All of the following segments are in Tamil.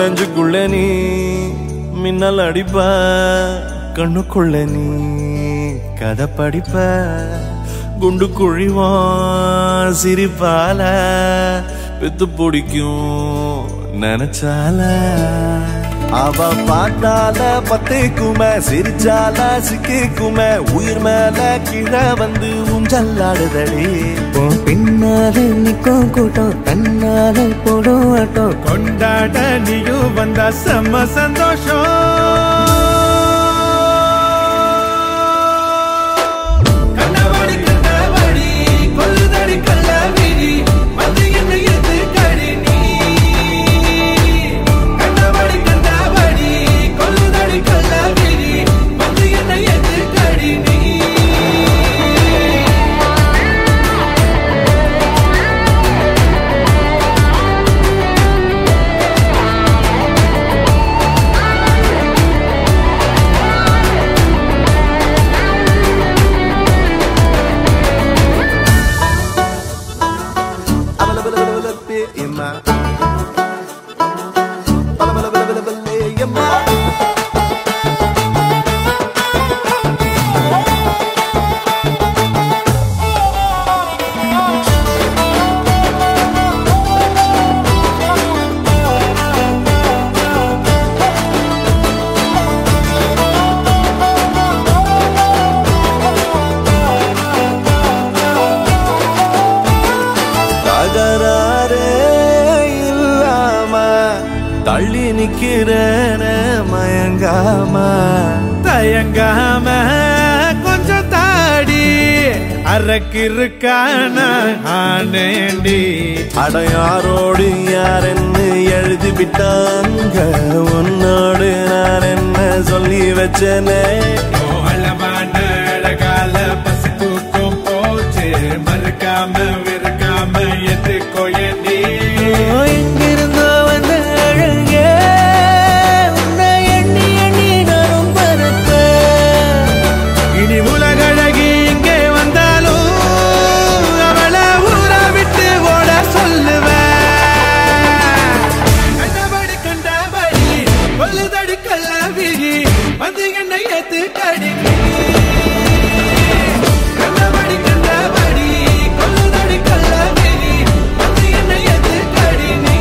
நெஞ்சுக்குள்ள நீ மின்னல் அடிப்ப கண்ணுக்குள்ள நீ கதை படிப்ப குண்டு குழிவான் சிரிப்பால வித்து பிடிக்கும் நினைச்சால அவ பார்த்தால பத்திக்குமே சிரிச்சால சிக்கிக்குமே உயிர் மேல கீழே வந்து ஊஞ்சல்லாடுதடி உன் பின்னால நிக்கும் கூட்டம் தன்னால போடும் ஆட்டம் கொண்டாட நீயும் வந்தா செம்ம சந்தோஷம் கண்ணவாடி கண்ணவாடி கொல்லுதடி கள்ளவிழி வந்து என்னை எதிர்க்கடி நீ கண்ணவாடி கண்ணவாடி கொல்லுதடி கள்ளவிழி வந்து என்னை எதிர்க்கடி நீ தகராறே இல்லாம தள்ளி நிக்கிறேன மயங்காம தயங்காம கொஞ்சம் தாடி அரக்கிருக்கான ஆனேண்டி அடையாரோடு யார் என்ன எழுதி விட்டாங்க உன்னோடு நான் என்ன சொல்லி வச்சனே கோலமான அழகால பசி தூக்கம் போச்சு மறுக்காம விருக்காம எது கொயண்டி எங்கிருந்தோ வந்த அழகே உன்னை எண்ணி எண்ணி நானும் பறப்பேன் இனி உலகழகி இங்கே வந்தாலும் அவளை ஊற விட்டு ஓட சொல்லுவேன் கண்டபடி கண்டபடி கொல்லுதடி கள்ளவிழி வந்து என்னை ஏத்து கடி கண்டபடி கண்டபடி கொல்லுதடி கள்ளவிழி வந்து என்னை ஏத்து கடி நீ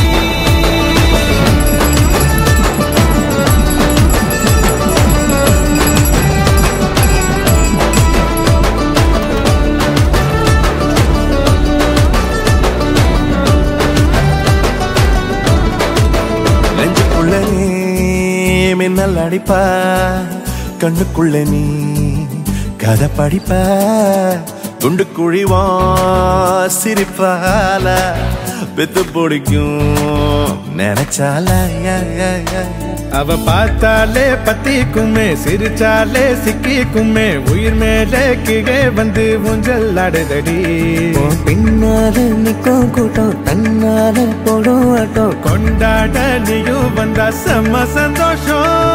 நெஞ்சுக்குள்ள நீ மின்னல் அடிப்ப கண்ணுக்குள்ள நீ கதை படிப்ப குண்டு குழிவா சிரிப்பால பெத்து பிடிக்கும் நினைச்சால யா, யா, யா. அவ பார்த்தாலே பத்திக்குமே சிரிச்சாலே சிக்கிக்குமே உயிர் மேலே கீழே வந்து ஊஞ்சல் ஆடுதடி உன் பின்னால நிக்கும் கூட்டம் தன்னால போடும் ஆட்டம் கொண்டாட நீயும் வந்தா செம்ம சந்தோஷம்